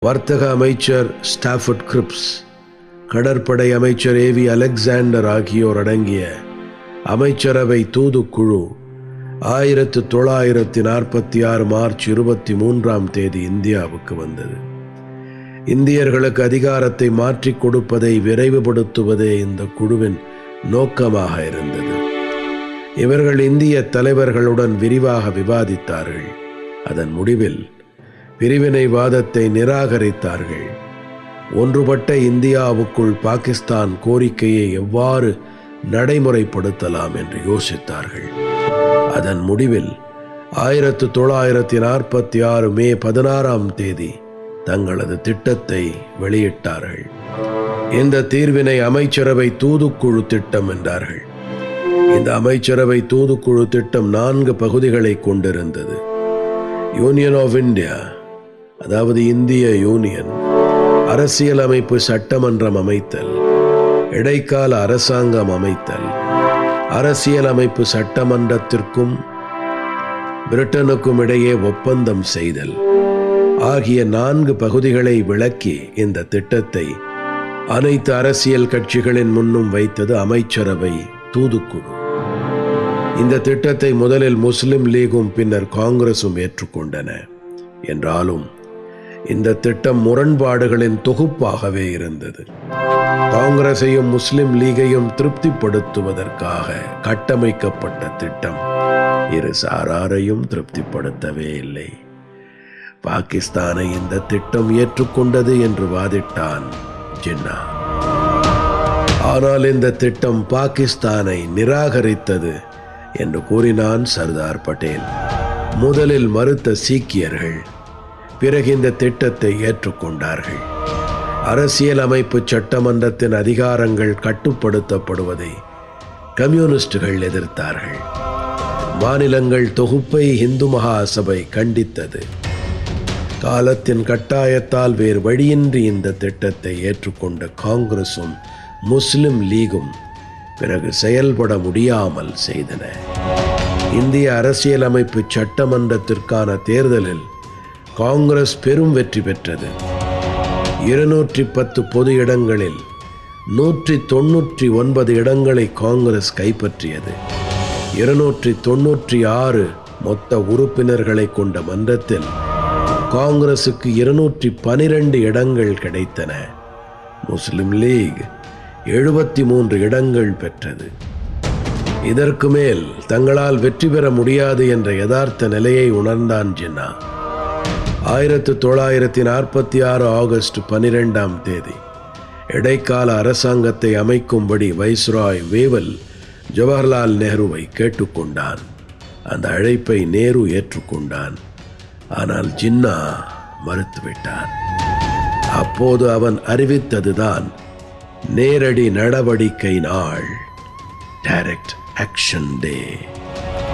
வர்த்தக அமைச்சர் Stafford grips கடற்படை அமைச்சர் ஏவி அலெக்சாண்டர் ஆகியோர் அடங்கிய அமைச்சரவை தூதுக்குழு ஆயிரத்து தொள்ளாயிரத்தி நாற்பத்தி ஆறு மார்ச் இருபத்தி மூன்றாம் தேதி இந்தியாவுக்கு வந்தது இந்தியர்களுக்கு அதிகாரத்தை மாற்றிக் கொடுப்பதை விரைவுபடுத்துவதே இந்த குழுவின் நோக்கமாக இருந்தது இவர்கள் இந்திய தலைவர்களுடன் விரிவாக விவாதித்தார்கள் அதன் முடிவில் பிரிவினைவாதத்தை நிராகரித்தார்கள் ஒன்றுபட்ட இந்தியாவுக்குள் பாகிஸ்தான் கோரிக்கையை எவ்வாறு நடைமுறைப்படுத்தலாம் என்று யோசித்தார்கள் அதன் முடிவில் ஆயிரத்து தொள்ளாயிரத்தி நாற்பத்தி ஆறு மே பதினாறாம் தேதி தங்களது திட்டத்தை வெளியிட்டார்கள் இந்த தீர்வினை அமைச்சரவை தூதுக்குழு திட்டம் என்றார்கள் இந்த அமைச்சரவை தூதுக்குழு திட்டம் நான்கு பகுதிகளை கொண்டிருந்தது யூனியன் ஆஃப் இந்தியா அதாவது இந்திய யூனியன் அரசியலமைப்பு சட்டமன்றம் அமைத்தல் இடைக்கால அரசாங்கம் அமைத்தல் அரசியலமைப்பு சட்டமன்றத்திற்கும் பிரிட்டனுக்கும் இடையே ஒப்பந்தம் செய்தல் ஆகிய நான்கு பகுதிகளை விளக்கி இந்த திட்டத்தை அனைத்து அரசியல் கட்சிகளின் முன்னும் வைத்தது அமைச்சரவை தூதுக்குழு இந்த திட்டத்தை முதலில் முஸ்லிம் லீகும் பின்னர் காங்கிரசும் ஏற்றுக்கொண்டன என்றாலும் இந்த திட்டம் முரண்பாடுகளின் தொகுப்பாகவே இருந்தது காங்கிரஸையும் முஸ்லிம் லீகையும் திருப்திப்படுத்துவதற்காக கட்டமைக்கப்பட்ட திட்டம் இரு சாராரையும் திருப்திப்படுத்தவே இல்லை பாகிஸ்தானை இந்த திட்டம் ஏற்றுக்கொண்டது என்று வாதிட்டான் ஜின்னா ஆனால் இந்த திட்டம் பாகிஸ்தானை நிராகரித்தது என்று கூறினான் சர்தார் பட்டேல் முதலில் மறுத்த சீக்கியர்கள் பிறகு இந்த திட்டத்தை ஏற்றுக்கொண்டார்கள் அரசியல் அமைப்பு சட்டமன்றத்தின் அதிகாரங்கள் கட்டுப்படுத்தப்படுவதை கம்யூனிஸ்டுகள் எதிர்த்தார்கள் மாநிலங்கள் தொகுப்பை இந்து மகாசபை கண்டித்தது காலத்தின் கட்டாயத்தால் வேறு வழியின்றி இந்த திட்டத்தை ஏற்றுக்கொண்ட காங்கிரசும் முஸ்லிம் லீகும் பிறகு செயல்பட முடியாமல் செய்தன இந்திய அரசியலமைப்பு சட்டமன்றத்திற்கான தேர்தலில் காங்கிரஸ் பெரும் வெற்றி பெற்றது இருநூற்றி பத்து பொது இடங்களில் நூற்றி தொன்னூற்றி ஒன்பது இடங்களை காங்கிரஸ் கைப்பற்றியது இருநூற்றி தொன்னூற்றி ஆறு மொத்த உறுப்பினர்களை கொண்ட மன்றத்தில் காங்கிரசுக்கு இருநூற்றி பனிரெண்டு இடங்கள் கிடைத்தன முஸ்லிம் லீக் எழுபத்தி மூன்று இடங்கள் பெற்றது இதற்கு மேல் தங்களால் வெற்றி பெற முடியாது என்ற யதார்த்த நிலையை உணர்ந்தான் ஜின்னா ஆயிரத்து தொள்ளாயிரத்தி நாற்பத்தி ஆறு ஆகஸ்ட் பனிரெண்டாம் தேதி இடைக்கால அரசாங்கத்தை அமைக்கும்படி வைஸ்ராய் வேவல் ஜவஹர்லால் நேருவை கேட்டுக்கொண்டான் அந்த அழைப்பை நேரு ஏற்றுக்கொண்டான் ஆனால் ஜின்னா மறுத்துவிட்டான் அப்போது அவன் அறிவித்ததுதான் நேரடி நடவடிக்கை நாள் டைரக்ட் ஆக்ஷன் டே